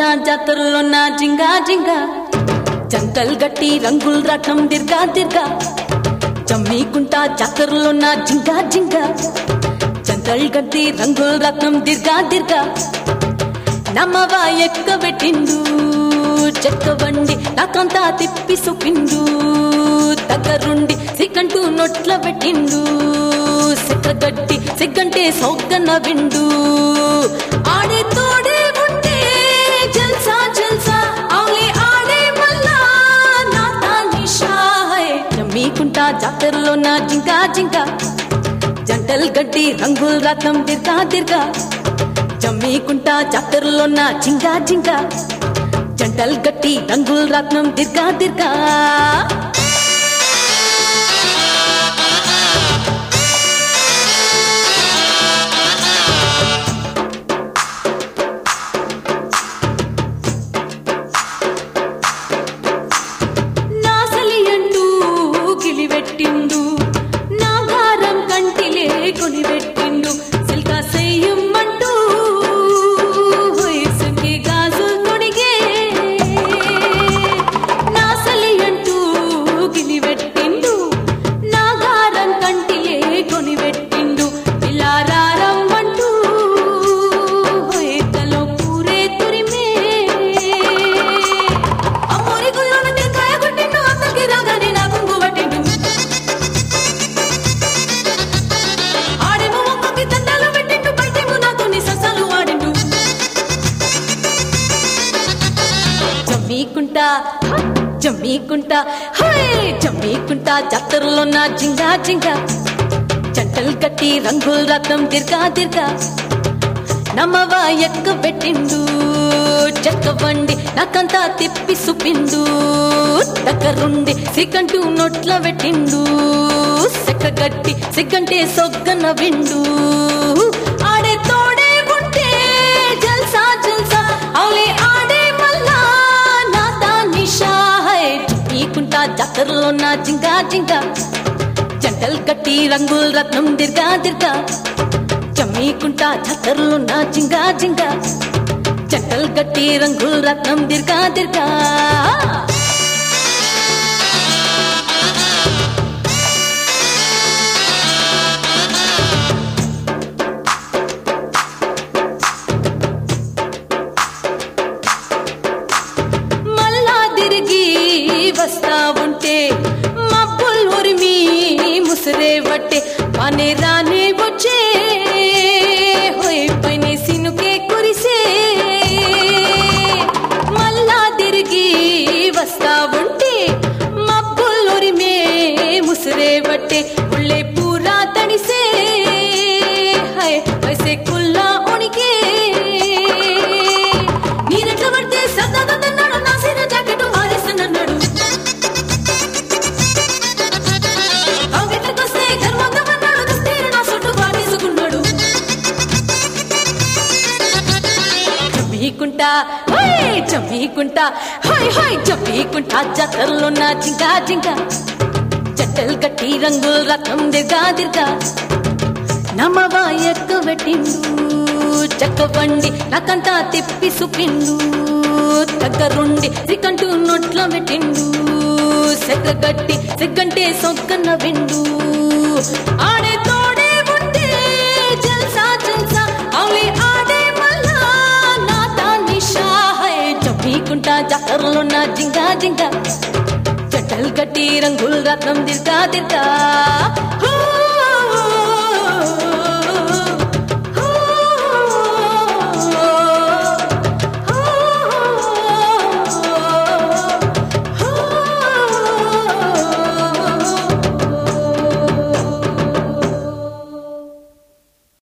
జాతరలో నా జింగా జింగా జంటల్ గట్టి రంగుల్ రథం దిర్గా దిర్గా జమ్మికుంటా జాతరలో నా జింగా జింగా జంటల్ గట్టి రంగుల్ రథం దిర్గా దిర్గా నమ్మవా ఎక్క పెట్టిండు చెక్క బండి నాకంతా తిప్పి సుపిండు దగ్గరుండి సిగ్గంటూ నొట్ల పెట్టిండు సిగ్గగట్టి సిగ్గంటే సౌగ్గన్న విండు ఆడే తోడే ఉంటే జల్సా జల్సా ఆలే ఆడే మల్లా నా తానిషా హై జమ్మికుంటా జాతరలో నా జింకా జింకా జంటల్ గడ్డి రంగుల్ రథం దిర్గా దిర్గా జమ్మికుంటా జాతరలో నా జింగా జింగా జంటల్ గట్టి రంగుల్ రత్నం దిర్గా దిర్గా నాసలి అంటూ గిలివెట్టిండు నా భారం కంటిలే కొనివెట్టిండు సిల్కా సెయ్యమ్మంటూ వయసుకి గాజులు తొడిగే నాసలి అంటూ గిలివెట్టిండు నా భారం కంటిలే కొనివెట్టిండు ఇలా రారమ్మంటూ వయకలో పూరే తురిమే అమ్మోరి గుళ్ళోన తెకాయ కొట్టిండు అత్తకి రాగానే నా కుంగు పట్టిండు ఆడేమో ఒక్కొక్క దండాలు పెట్టిండు బయటేమో నాతోని ససాలు ఆడిండు జమ్మీకుంటా జమ్మీకుంటా హే జమ్మీకుంటా జాతరలో నా జింగా జింగా జంటలు కట్టి రంగుల రథం దిర్గా దిర్గా నమ్మవా ఎక్క పెట్టిండు చెక్క బండి నాకంతా తిప్పి సుపిండు దగ్గరుండి సిగ్గంటూ నొట్ల పెట్టిండు సెక్క గట్టి సిగ్గంటే సొగ్గన విండు ఆడే తోడే ఉంటే జల్సా జల్సా అవులే ఆడే మల్లా నా తానిషా హై నీకుంటా జాతరలో నా జింగా జింగా జంటల్ కట్టి రంగుల రత్నం దిర్గా దిర్గా జమ్మీకుంటా జాతరలో నా జింగా జింగా జంటల్ గట్టి రంగుల రత్నం దిర్గా దిర్గా మళ్ళా తిరిగి వస్తా ఉంటే మబ్బుల్ ఉరిమి ముసిరే వట్టే పనే రానే వచ్చే హోయ్ పైనే సినుకే కురిసే మళ్ళా తిరిగి వస్తా ఉంటే మబ్బుల్ ఉరిమే ముసిరే వట్టే ఉళ్ళే పూరా తడిసే హై వైసే కుల్లా ఉనికే నీరెట్ల పడితే సరదాగా తన్నాడు నా సీర జాకెట్ మారేస్తానన్నాడు కాంగిట్లకొస్తే గర్వంగమన్నాడు దస్తీర నా చుట్టూ పాటేసుకున్నాడు చమ్మీకుంటా హోయ్ చమ్మీకుంటా హోయ్ హోయ్ చమ్మీకుంటా జాతరలో నా జింకా జింకా జట్టలు కట్టి రంగుల రథం దిర్గా దిర్గా నమ్మవా ఎక్క పెట్టిండు చక్క బండి నాకంతా తిప్పి సుపిండు దగ్గరుండి సిగ్గంటూ నొట్ల పెట్టిండు సెక్క గట్టి సిగ్గంటే సొక్కన్న విండు ఆడే తోడే ఉంటే జల్సా జల్సా అవులే ఆడే మల్లా నా తానిషా హై జమ్మీకుంటా జాతరలో నా జింగా జింగా జట్టలు కట్టి రంగుల రత్నం దిర్గా దిర్గా హో